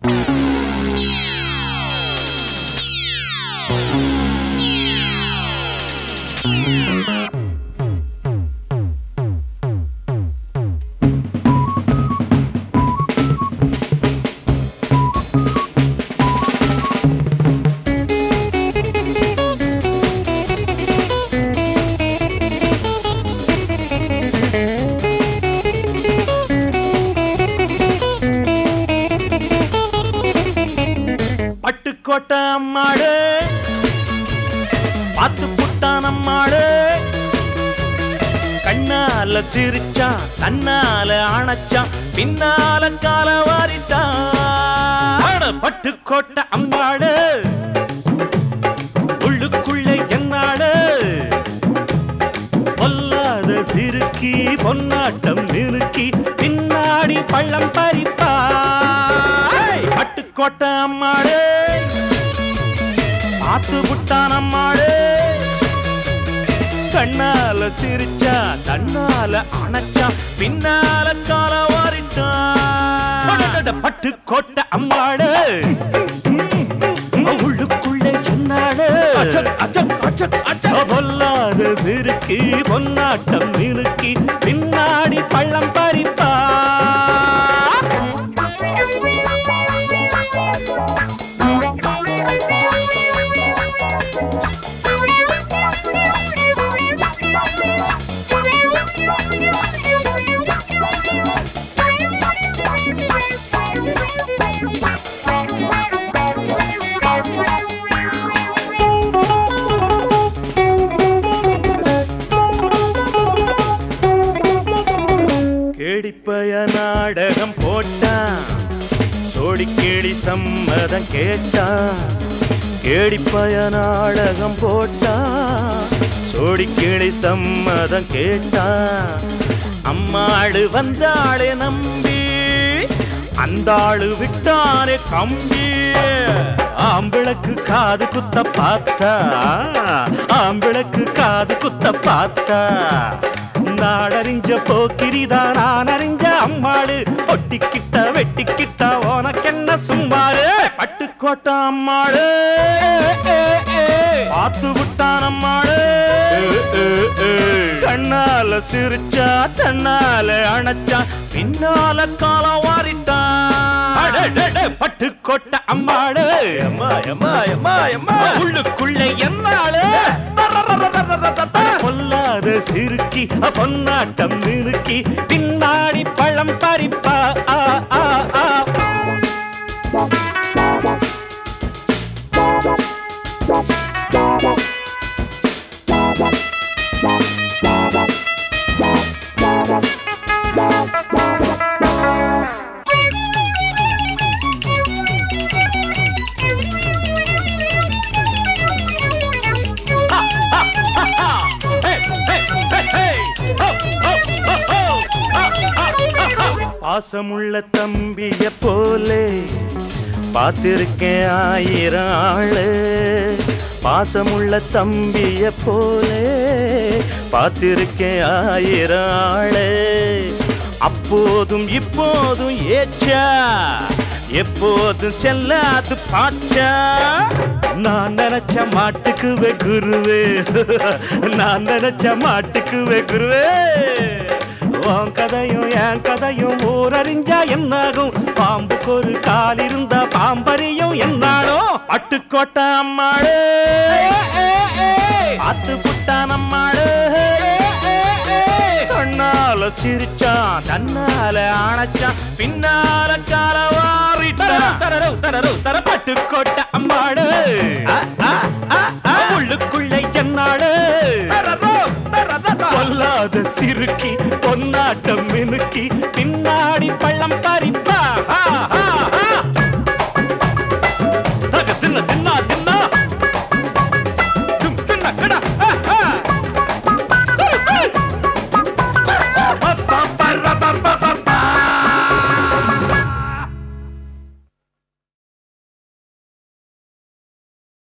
பட்டுக்கோட்டை அம்மாடு பார்த்து புட்டான் அம்மாடு கண்ணால சிரிச்சான் தன்னால அணைச்சான் பின்னால கால வாரிட்டான் பட்டுக்கோட்டை அம்மாடு உள்ளுக்குள்ள என்னாடு பொல்லாத சிறுக்கி பொன்னாட்டம் நிறுக்கி பின்னாடி பள்ளம் பறிப்பா பட்டுக்கோட்டை அம்மாடு பார்த்து புட்டான் அம்மாடு கண்ணால சிரிச்சா தன்னால அணைச்சா பின்னால கால வாரிட்டான் பட்டுக்கோட்டை அம்மாடு உள்ளுக்குள்ள என்னாடு பொல்லாத சிறுக்கி பொன்னாட்டம் நிறுக்கி பின்னாடி பள்ளம் பறிப்பா கேடிப்பய நாடகம் போட்டான் சோடி கேடி சம்மதம் கேட்டான் கேடிப்பய நாடகம் போட்டான் சோடி கேடி சம்மதம் கேட்டான் அம்மாடு வந்தாளே நம்பி அந்த ஆளு விட்டானே கம்பி ஆம்பிளக்கு காது குத்த பார்த்தா ஆம்பிளக்கு காது குத்த பார்த்தா நாடறிஞ்ச போக்கிரிதா நான் அறிஞ்ச அம்மாடு ஒட்டிக்கிட்ட வெட்டிக்கிட்ட உனக்கென்ன சும்மாரு பட்டுக்கோட்டை அம்மாடு பார்த்து விட்டான் அம்மாடு கண்ணால சிரிச்சா தன்னால அணைச்சா பின்னால காலம் வாரிட்டான் பட்டுக்கோட்டை அம்மாடு அம்மா அம்மா அம்மா அம்மா உள்ளுக்குள்ள என்னாளு பொல்லாத சிறுக்கி பொன்னாட்டம் நிறுக்கி பின்னாடி பழம் பறிப்பா ஆ, ஆ, ஆ. பாசமுள்ள தம்பிய போலே பார்த்திருக்கேன் ஆயிரம் ஆளு பாசமுள்ள தம்பிய போலே பார்த்திருக்கேன் ஆயிரம் ஆளு அப்போதும் இப்போதும் ஏச்சா எப்போதும் செல்லாது பாச்சா நான் நினைச்ச மாட்டுக்குவே குருவே நான் நினைச்ச மாட்டுக்குவே குருவே உன் கதையும் என் கதையும் ஊரறிஞ்சா என்னாகும் பாம்புக்கு ஒரு கால் இருந்தா பாம்பறியும் என்னாலும் பட்டுக்கோட்டை அம்மாடு பார்த்து புட்டான் அம்மாடு கண்ணால சிரிச்சான் தன்னால அணைச்சான் பின்னால கால வாரிட்டான் தரரவு தரரவு தர பட்டுக்கோட்டை அம்மாடு உள்ளுக்குள்ள என்னாடு பொல்லாத சிறுக்கி பொன்னாட்டம் மினுக்கி